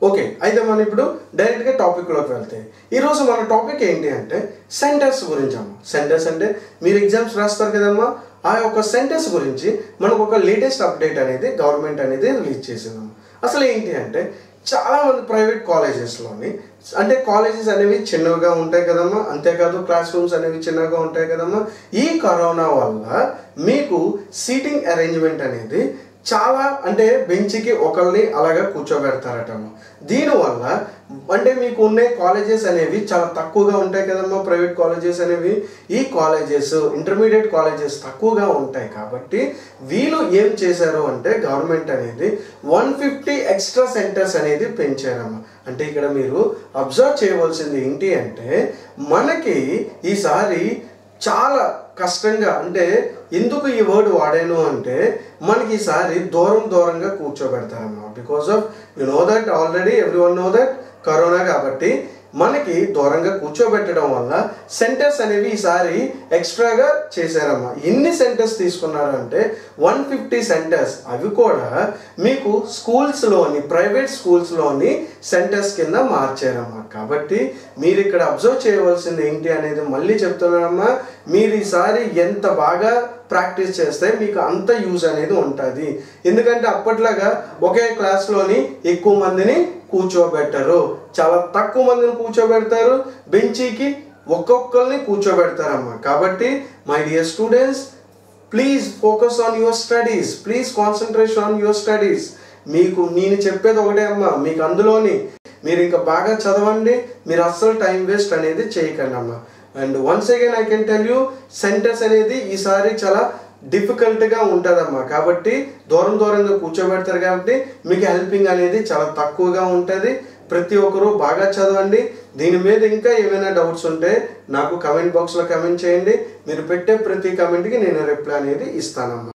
okay అయితే మనం ఇప్పుడు డైరెక్ట్గా టాపిక్లోకి వెళ్తే ఈరోజు మన టాపిక్ ఏంటి అంటే సెంటర్స్ గురించి అమ్మ సెంటర్స్ అంటే మీరు ఎగ్జామ్స్ రాస్తారు కదమ్మా ఆ యొక్క సెంటర్స్ గురించి మనకు ఒక లేటెస్ట్ అప్డేట్ అనేది గవర్నమెంట్ అనేది రిలీజ్ చేసిందమ్మా అసలు ఏంటి అంటే చాలా మంది ప్రైవేట్ కాలేజెస్లోని అంటే కాలేజెస్ అనేవి చిన్నవిగా ఉంటాయి కదమ్మా అంతేకాదు క్లాస్ రూమ్స్ అనేవి చిన్నగా ఉంటాయి కదమ్మా ఈ కరోనా వల్ల మీకు సీటింగ్ అరేంజ్మెంట్ అనేది చాలా అంటే బెంచ్కి ఒకరిని అలాగా కూర్చోబెడతారటమ్మా దీనివల్ల అంటే మీకు ఉండే కాలేజెస్ అనేవి చాలా తక్కువగా ఉంటాయి కదమ్మా ప్రైవేట్ కాలేజెస్ అనేవి ఈ కాలేజెస్ ఇంటర్మీడియట్ కాలేజెస్ తక్కువగా ఉంటాయి కాబట్టి వీళ్ళు ఏం చేశారు అంటే గవర్నమెంట్ అనేది వన్ ఫిఫ్టీ ఎక్స్ట్రా సెంటర్స్ అనేది పెంచారమ్మా అంటే ఇక్కడ మీరు అబ్జర్వ్ చేయవలసింది ఏంటి అంటే మనకి ఈసారి చాలా కష్టంగా అంటే ఎందుకు ఈ వర్డ్ వాడాను అంటే మనకి ఈసారి దూరం దూరంగా కూర్చోబెడతారమ్మా because of you know that already everyone know that corona కాబట్టి మనకి దూరంగా కూర్చోబెట్టడం వల్ల సెంటర్స్ అనేవి ఈసారి ఎక్స్ట్రాగా చేశారమ్మా ఎన్ని సెంటర్స్ తీసుకున్నారు అంటే వన్ ఫిఫ్టీ సెంటర్స్ అవి కూడా మీకు స్కూల్స్లోని ప్రైవేట్ స్కూల్స్లోని సెంటర్స్ కింద మార్చారమ్మా కాబట్టి మీరు ఇక్కడ అబ్జర్వ్ చేయవలసింది ఏంటి అనేది మళ్ళీ చెప్తున్నానమ్మా మీరు ఈసారి ఎంత బాగా ప్రాక్టీస్ చేస్తే మీకు అంత యూజ్ అనేది ఉంటుంది ఎందుకంటే అప్పట్లాగా ఒకే క్లాస్లోని ఎక్కువ మందిని కూర్చోబెట్టరు చాలా తక్కువ మందిని కూర్చోబెడతారు బెంచీకి ఒక్కొక్కరిని కూర్చోబెడతారమ్మా కాబట్టి my dear students please focus on your studies please concentration on your studies మీకు నేను చెప్పేది ఒకటే అమ్మా మీకు అందులోని మీరు ఇంకా బాగా చదవండి మీరు అస్సలు టైం వేస్ట్ అనేది చేయకండి అమ్మా and once again I can tell you centres అనేది ఈసారి చాలా డిఫికల్ట్గా ఉంటుందమ్మా కాబట్టి దూరం దూరంగా కూర్చోబెడతారు కాబట్టి మీకు హెల్పింగ్ అనేది చాలా తక్కువగా ఉంటుంది ప్రతి ఒక్కరూ బాగా చదవండి దీని మీద ఇంకా ఏమైనా డౌట్స్ ఉంటే నాకు కమెంట్ బాక్స్లో కమెంట్ చేయండి మీరు పెట్టే ప్రతి కమెంట్కి నేను రిప్లై అనేది ఇస్తానమ్మా